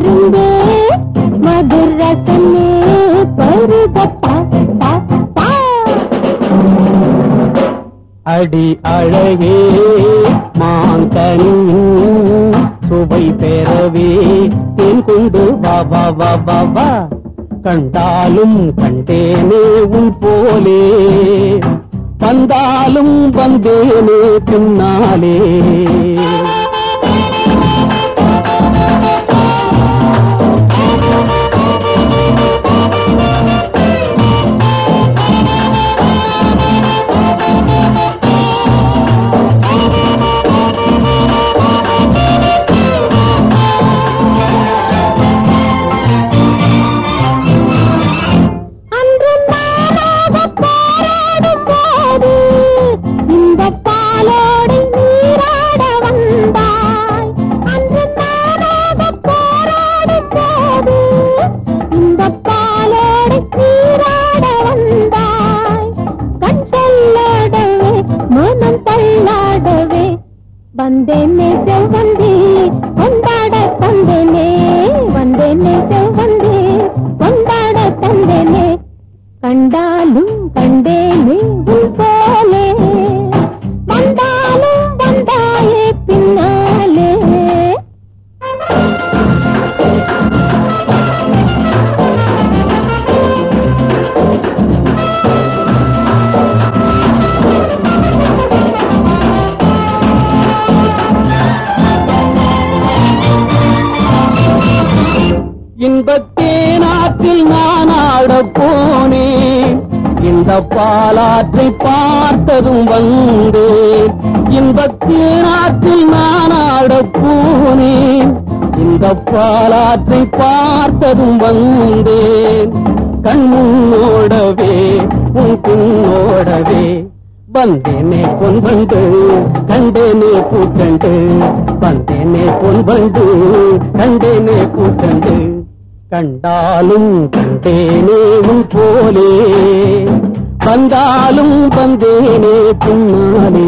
செங்கரும்பே மதுரசமே பருகத்தா தா தா அடி அழகே மாங்கனி சுவை பெறவே தேன் கொண்டு வா வா வா வா வா கண்டாலும் கண்டேனே உன் போலே வந்தாலும் வந்தேனே பின்னாலே அன்று நானாக போராடும் போது இந்த பாலோடு நீராட வந்தாய் அன்று நானாக போராடும் போது இந்த பாலோடு நீராட வந்தாய் கண் சொல்லாடவே மனம் தள்ளாடவே வந்தேனே செவ்வந்தே கொண்டாட தந்தேனே வந்தேனே செவ்வந்தே கொண்டாட தந்தேனே கண்டாலும் கண்டேனே உன் போலே வந்தாலும் வந்தாயே பின்னாலே இன்பத்தேனாற்றில் நான் ஆடப் போனேன் இந்த பாலாற்றை பார்த்ததும் வந்தேன் இன்பத்தேனாற்றில் நான் ஆடப் போனேன் இந்த பாலாற்றை பார்த்ததும் வந்தேன் கண் முன்னோடவே உன் பின்னோடவே வந்தேனே பொன் வண்டு கண்டேனே பூக்கண்டு வந்தேனே பொன் வண்டு கண்டேனே பூக்கண்டு கண்டாலும் கண்டேனே உன் போலே வந்தாலும் வந்தேனே பின்னாலே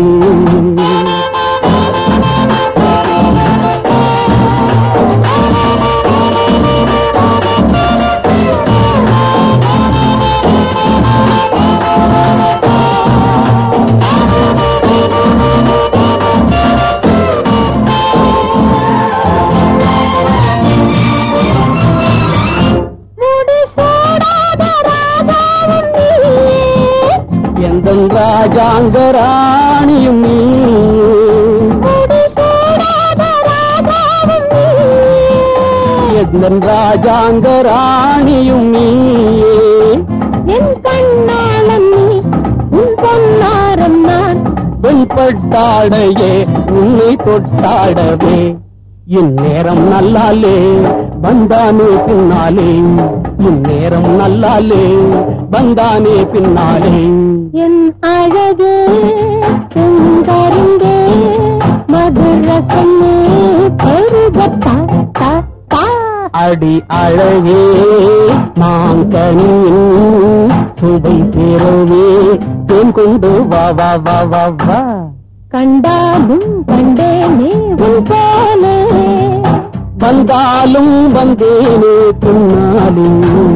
முடி சூடாத ராஜாவும் நீயே எந்த ராஜாங்க ராணியும் நீ முடி சூடாத ராஜாவும் நீயே எந்த ராஜாங்க ராணியும் நீயே என் கண்ணாளன் நீ உன் பொன்னாரம் நான் வெண்பட்டாடையே உன்னை தொட்டாடவே இந்நேரம் நல்லாலே வந்தானே பின்னாலே இந்நேரம் நல்லாலே வந்தானே பின்னாலே என் அழகே செங்கருங்கே மதுரசமே பருகத்தா தா தா அடி அழகே மாங்கனியின் சுவை பெறவே தேன் கொண்டு வா வா வா வா வா கண்டாலும் கண்டேனே உன் போலே வந்தாலும் வந்தேனே பின்னாலே